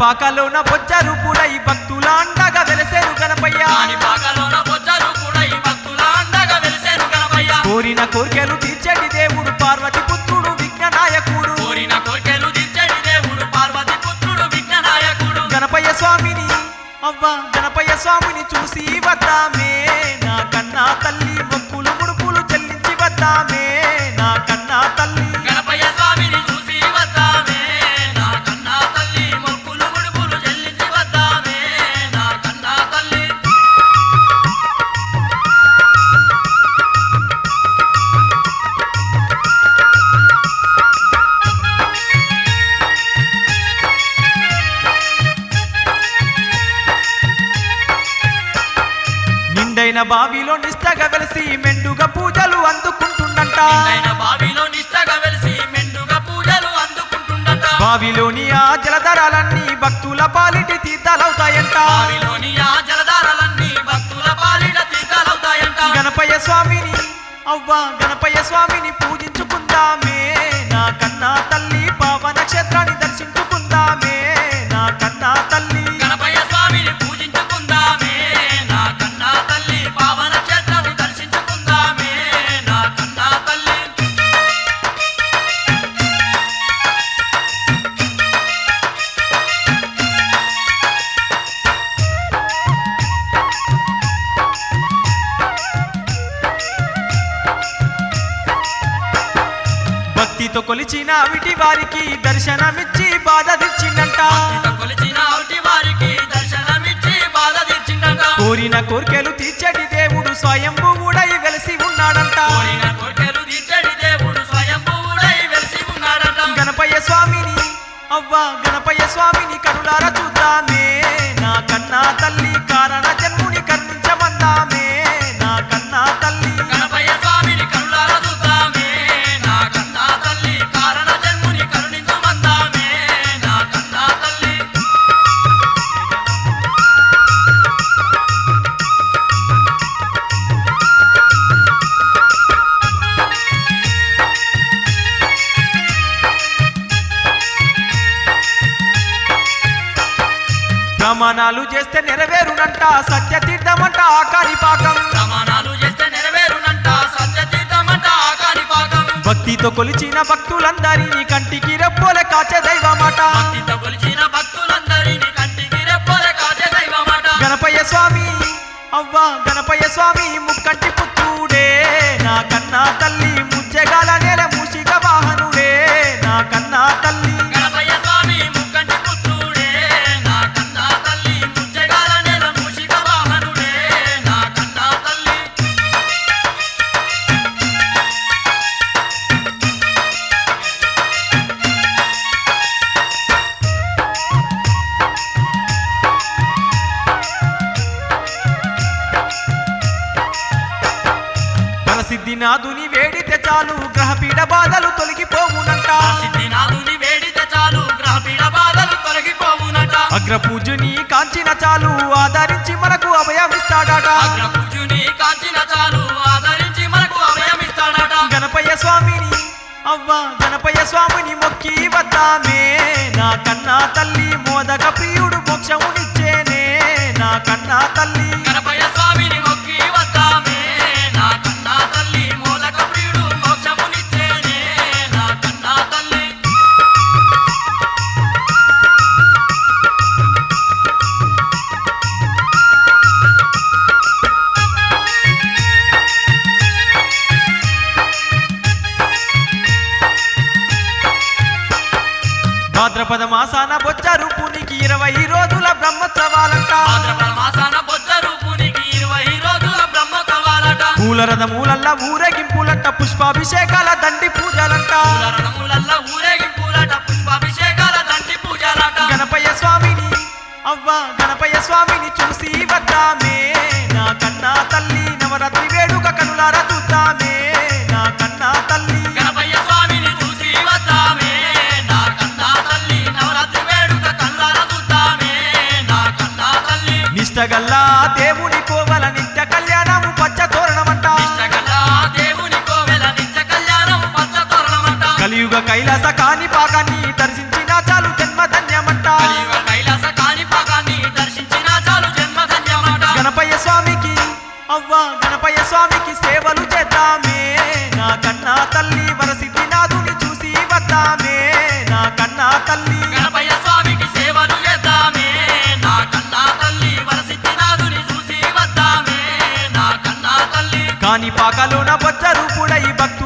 కాణిపాకలోన బొజ్జ రూపుడై భక్తుల అండగా వెలసేరు గణపయ్య కాణిపాకలోన బొజ్జలు కూడా ఈ భక్తుల అండగా వెలిసేను గణపయ్య కోరిన కోరికలు తీర్చడి దేవుడు పార్వతి పుత్రుడు విఘ్న నాయకుడు కోరిన కోరికలు తీర్చడి దేవుడు పార్వతి పుత్రుడు విఘ్న నాయకుడు గణపయ్య స్వామిని అవ్వ గణపయ్య స్వామిని చూసి వద్దామే నా కన్నా తల్లి మొక్కులు ముడుపులు చెల్లించి వద్దామే నా కన్నా తల్లి గణపయ్య స్వామిని చూసి వద్దామే నా కన్నా తల్లి మొక్కులు ముడుపులు చెల్లించి వద్దామే నా కన్నా తల్లి నిండైన బావిలో నిష్టగా వెలిసి మెండుగా పూజలు అందుకుంటుండంట నిండైన బావిలో నిష్టగా వెలిసి మెండుగా పూజలు అందుకుంటుండట బావిలోని ఆ జలధరాలన్నీ భక్తుల పాలిటి తీర్థాలవుతాయంట బావిలోని ఆ జలధారలన్నీ భక్తుల పాలిట తీర్థాలవుతాయంట గణపయ్య స్వామిని అవ్వ గణపయ్య స్వామిని పూజించుకుందామే నా కన్నా తల్లి పావన క్షేత్రాన్ని దర్శించుకుందామే నా కన్నా తల్లి గణపయ్య స్వామిని పూజించుకుందామే నా కన్నా తల్లి పావన క్షేత్రాన్ని దర్శించుకుందామే నా కన్నా తల్లి భక్తితో కొలిచిన విటి వారికి దర్శనమిచ్చి బాధ తెచ్చిందంట భక్తితో కొలిచిన అవుటి వారికి దర్శనమిచ్చి బాధ తీర్చిండట కోరిన కోరికలు తీర్చడి దేవుడు స్వయంభువుడై వెలిసి ఉన్నాడంట కోరిన కోరికలు తీర్చడి దేవుడు స్వయంభూడై వెలిసి ఉన్నాడట గణపయ్య స్వామిని అవ్వ గణపయ్య స్వామిని కనులార చూద్దామే నా కన్నా తల్లి కారణ జన్ముని కరుణించమందామే నా కన్నా తల్లి గణపయ్య స్వామిని కరుణాల చూద్దామే నా కన్నా తల్లి కారణ జన్ముని కరుణించుమందామే నా కన్నా తల్లి ప్రమాణాలు చేస్తే నెరవేరునంట సత్యతీర్థమంట ఆకారి పాకం ప్రమాణాలు చేస్తే నెరవేరునంట సత్యతీర్థమంట ఆకారి పాకం భక్తితో కొలిచిన భక్తులందరినీ కంటికి రెప్పోలే కాచే దైవమాట భక్తితో కొలిచిన భక్తులందరినీ కంటికి రెప్పోలే కాచే దైవమాట గణపయ్య స్వామి అవ్వ గణపయ్య స్వామి ముక్కంటి పుత్రుడే నా కన్నా తల్లి ముచ్చగాల నేల మూషిక వాహనుడే నా కన్నా తల్లి గణపయ్య స్వామి ముక్కంటి పుత్రుడే నా కన్నా తల్లి ముచ్చగాల నెల మూషిక వాహనుడే నా కన్నా తల్లి మనసిద్ధి నాదుని వేడితే చాలు గ్రహపీడ బాధలు తొలగిపోవునంట సిద్ధినాథుని వేడితే చాలు గ్రహపీడ బాధలు తొలగిపోవునట అగ్రపూజుని కాంచిన చాలు ఆదరించి మనకు అభయమిస్తాడట అగ్రపూజుని కాంచిన చాలు ఆదరించి మనకు అభయమిస్తాడట గణపయ్య స్వామిని అవ్వ గణపయ్య స్వామిని మొక్కి వద్దామే నా కన్నా తల్లి మోదక ప్రియుడు మోక్షమునిచ్చేనే నా కన్నా తల్లి గణపయ్య స్వామిని మొక్కి వద్దామే నా కన్నా తల్లి మూలక ప్రియుడు మోక్షమునిచ్చేనే నా కన్నా తల్లి భాద్రపద మాసాన బొచ్చ రూపునికి ఇరవై రోజుల బ్రహ్మోత్సవాలంట భాద్రపద మాసాన బొజ్జ రూపునికి ఇరవై రోజుల బ్రహ్మోత్సవాలట పూల రథమూలల్ల ఊరేగింపులంట పుష్పాభిషేకాల దండి పూజలంట పూల రణములల్ల ఊరేగింపులట పుష్పాభిషేకాల దండి పూజలట గణపయ్య స్వామిని అవ్వ గణపయ్య స్వామిని చూసి వద్దామే నా కన్నా తల్లి నవరాత్రి వేడుక కనులార చూద్దామే నా కన్నా తల్లి గణపయ్య స్వామిని చూసి వద్దామే నా కన్నా తల్లి నవరాత్రి వేడుక కల్లార చూద్దామే నా కన్నా తల్లి నిష్టగల్లా దేవుని కోవల నిత్య కళ్యాణము పచ్చ తోరణమంట ఇష్టగల దేవుని కోవెల నిత్య కళ్యాణం పచ్చ తోరణమంట కలియుగ కైలాస కాని పాకాన్ని దర్శించిన చాలు జన్మ ధన్యమంట కలియుగ కైలాస వద్దామే నా కన్నా తల్లి గణపయ్య స్వామికి సేవలు చేద్దామే నా కన్నా తల్లి వరసిద్ధినాథుని చూసి వద్దామే నా కన్నా తల్లి కాని పాకలోన బొచ్చ రూపుడై భక్త